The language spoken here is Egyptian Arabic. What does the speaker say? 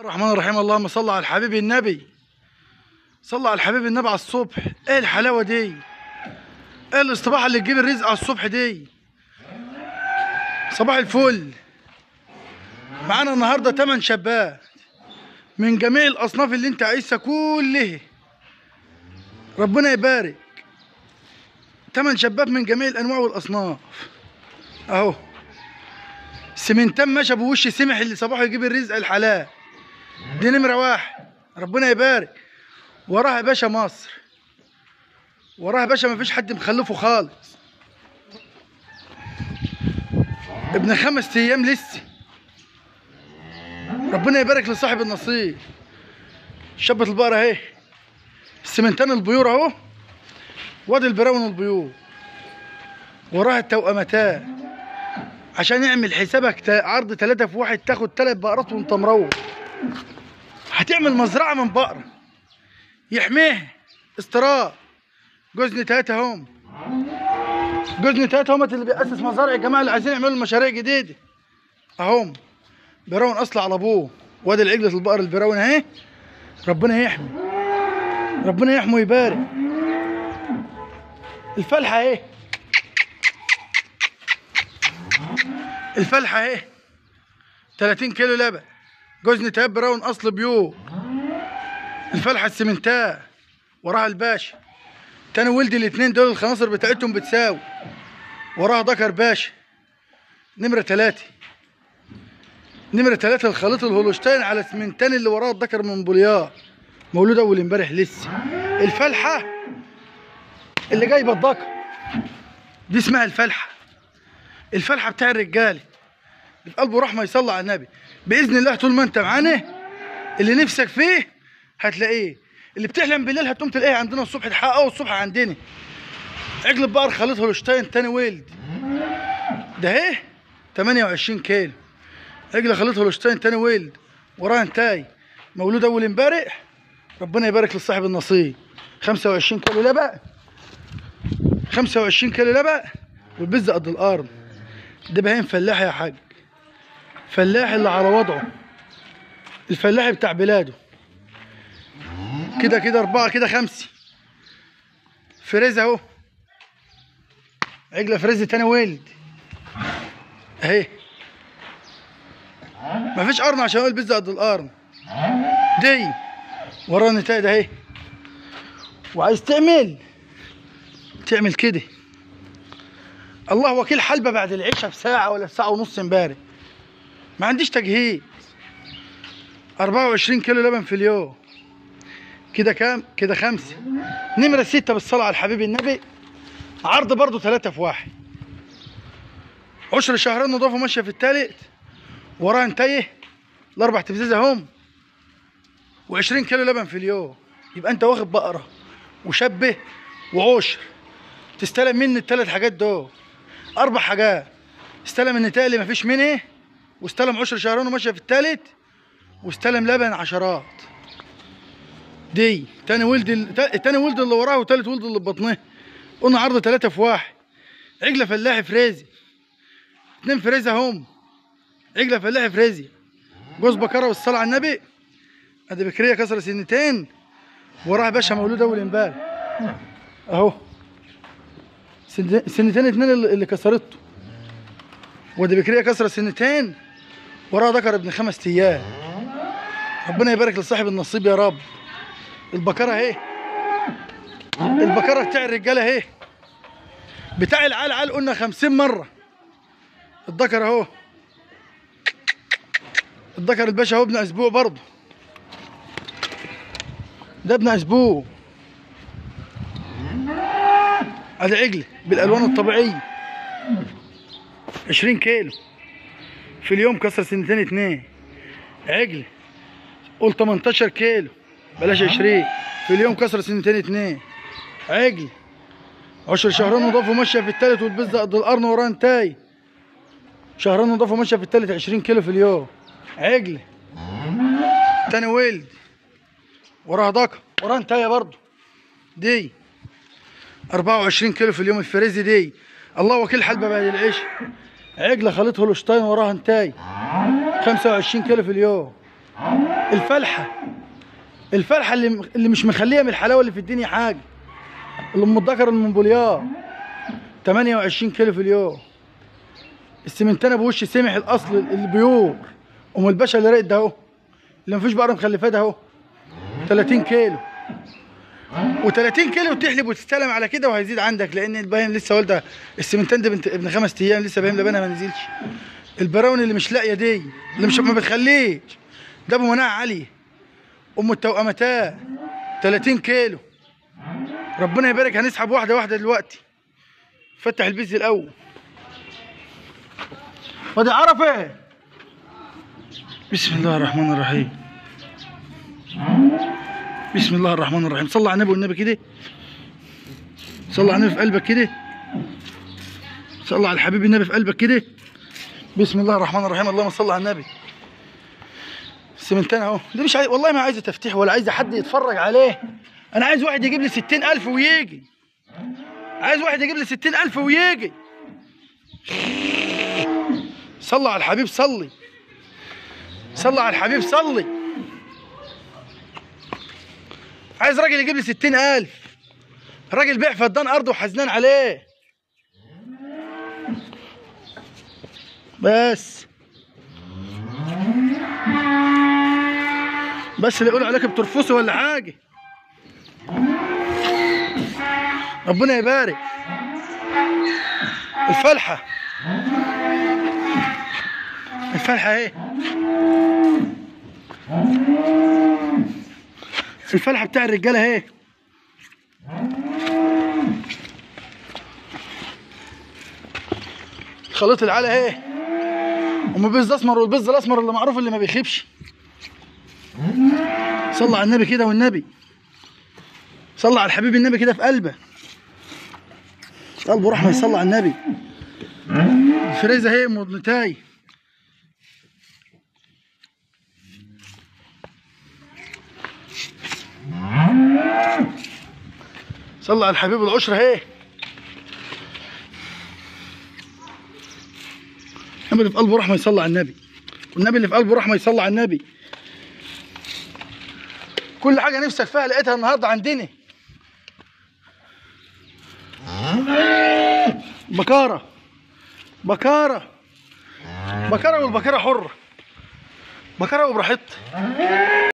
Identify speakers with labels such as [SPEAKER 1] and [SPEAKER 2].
[SPEAKER 1] الرحمن الرحيم اللهم صل على الحبيب النبي صل على الحبيب النبي على الصبح ايه الحلاوه دي ايه الاصطباح اللي تجيب الرزق على الصبح دي صباح الفل معانا النهارده 8 شابات من جميع الاصناف اللي انت عايزها كلها ربنا يبارك 8 شباب من جميع الانواع والاصناف اهو سمنتان ماشي ابو وش سمح اللي صباحه يجيب الرزق الحلال دي نمره واحد ربنا يبارك وراها باشا مصر وراها باشا مفيش حد مخلفه خالص ابن خمس ايام لسه ربنا يبارك لصاحب النصيب شبة البقرة اهي السمنتان البيور اهو وادي البراون البيور وراها التوأمتان عشان يعمل حسابك تا- عرض ثلاثة في واحد تاخد ثلاث بقرات وانت مروح هتعمل مزرعة من بقرة يحميها استراء جوز نتات اهم جوز نتات هم اللي بيأسس مزارع الجماعة اللي عايزين يعملوا مشاريع جديدة اهم براون اصل على ابوه وادي العجلة البقر البراون اهي ربنا يحمي ربنا يحمي ويبارك الفلحة اهي الفلحة اهي 30 كيلو لبن جوز نتاب براون اصل بيو الفلحة السمنتاه وراها الباشا تاني ولدي الاتنين دول الخناصر بتاعتهم بتساوي وراها ذكر باشا نمرة تلاتة نمرة تلاتة الخليط الهولشتاين على سمنتان اللي وراه الذكر من بوليار مولود اول امبارح لسه الفلحة اللي جايبة الذكر دي اسمها الفلحة الفلحة بتاع الرجالة اللي في قلبه رحمة يصلي على النبي بإذن الله طول ما أنت معانا اللي نفسك فيه هتلاقيه اللي بتحلم بالليل هتقوم تلاقيه عندنا الصبح تحققه الصبح عندنا عجل بقر خليط هولشتاين تاني ولد ده اهي 28 كيلو عجل خليط هولشتاين تاني ولد وراها انتاي مولود اول امبارح ربنا يبارك لصاحب النصيب 25 كيلو لبن 25 كيلو لبن والبز قد الارض ده بهايم فلاح يا حاج فلاح اللي على وضعه الفلاح بتاع بلاده كده كده أربعة كده خمسة فريز أهو عجلة فريز تاني ولد أهي مفيش قرن عشان أقول بيتزا قد القرن دي ورا النتايج أهي وعايز تعمل تعمل كده الله وكيل حلبة بعد العشاء بساعة ولا ساعة ونص امبارح ما عنديش تجهيز 24 كيلو لبن في اليوم كده كام؟ كده خمسة نمرة ستة بالصلاة على الحبيب النبي عرض برضو ثلاثة في واحد عشر شهرين نضافة ماشية في التالت وراها انتيه الأربع تفزيز هم و20 كيلو لبن في اليوم يبقى أنت واخد بقرة وشبه وعشر تستلم مني الثلاث حاجات دول أربع حاجات استلم النتاية اللي مفيش منه واستلم عشر شهرين وماشية في التالت واستلم لبن عشرات دي تاني ولد ال- تا- تاني ولد اللي وراه وتالت ولد اللي ببطنه قلنا عرض ثلاثة في واحد عجلة فلاحي فريزي اتنين فريزة هم عجلة فلاحي فريزي جوز بكرة والصلاة على النبي ادي بكرية كسر سنتين وراها باشا مولود اول امبارح اهو سن- سنتين اتنين اللي اللي كسرته ودي بكرية كسر سنتين وراها ذكر ابن خمس ايام ربنا يبارك لصاحب النصيب يا رب البكرة اهي البكرة بتاع الرجالة اهي بتاع العال عال قلنا خمسين مرة الذكر اهو الذكر الباشا اهو ابن اسبوع برضه ده ابن اسبوع ادي عجل بالالوان الطبيعية عشرين كيلو في اليوم كسر سنتين اتنين عجل قول 18 كيلو بلاش 20 في اليوم كسر سنتين اتنين عجل عشر شهرين نضافه ماشيه في التالت والبزة قد القرن وراه انتاي شهرين نضافه ماشيه في التالت 20 كيلو في اليوم عجل تاني ولد وراها ضكر وراها انتايه برضه دي 24 كيلو في اليوم الفريزي دي الله وكيل حلبة بعد العيش عجلة خليط هولشتاين وراها انتاي 25 كيلو في اليوم الفلحه الفلحه اللي اللي مش مخليه من الحلاوه اللي في الدنيا حاجه اللي ام الذكر المنبوليار 28 كيلو في اليوم السمنتانه بوش سمح الاصل البيور ام الباشا اللي راقد ده اهو اللي مفيش بقره مخلفاه ده اهو 30 كيلو و30 كيلو تحلب وتستلم على كده وهيزيد عندك لان الباين لسه والده السمنتان ده بنت ابن خمس ايام لسه باين لبنها ما نزلش البراون اللي مش لاقيه دي اللي مش ما بتخليش ده ابو مناعه عاليه ام التوأمتان 30 كيلو ربنا يبارك هنسحب واحده واحده دلوقتي فتح البيز الاول وادي عرفه بسم الله الرحمن الرحيم بسم الله الرحمن الرحيم صلى على النبي والنبي كده صلى على النبي في قلبك كده صلى على الحبيب النبي في قلبك كده بسم الله الرحمن الرحيم اللهم صل على النبي السمنتان اهو ده مش عايز والله ما عايزه تفتيح ولا عايزه حد يتفرج عليه انا عايز واحد يجيب لي 60000 ويجي عايز واحد يجيب لي 60000 ويجي صلى على الحبيب صلي صلى على الحبيب صلي عايز راجل يجيب لي 60000 راجل بيع فدان ارضه وحزنان عليه بس بس اللي يقول عليك بترفصي ولا حاجه ربنا يبارك الفلحه الفلحه ايه الفلحه بتاع الرجاله اهي خليط العلا اهي ام البيز الاسمر والبيز الاسمر اللي معروف اللي ما بيخيبش صلى على النبي كده والنبي صلى على الحبيب النبي كده في قلبه قلبه رحمه يصلى على النبي الفريزه اهي ام ابنتاي صلى على الحبيب العشرة اهي النبي اللي في قلبه رحمه يصلى على النبي والنبي اللي في قلبه رحمه يصلى على النبي كل حاجه نفسك فيها لقيتها النهارده عندنا بكاره بكاره بكاره والبكاره حره بكاره وبراحتها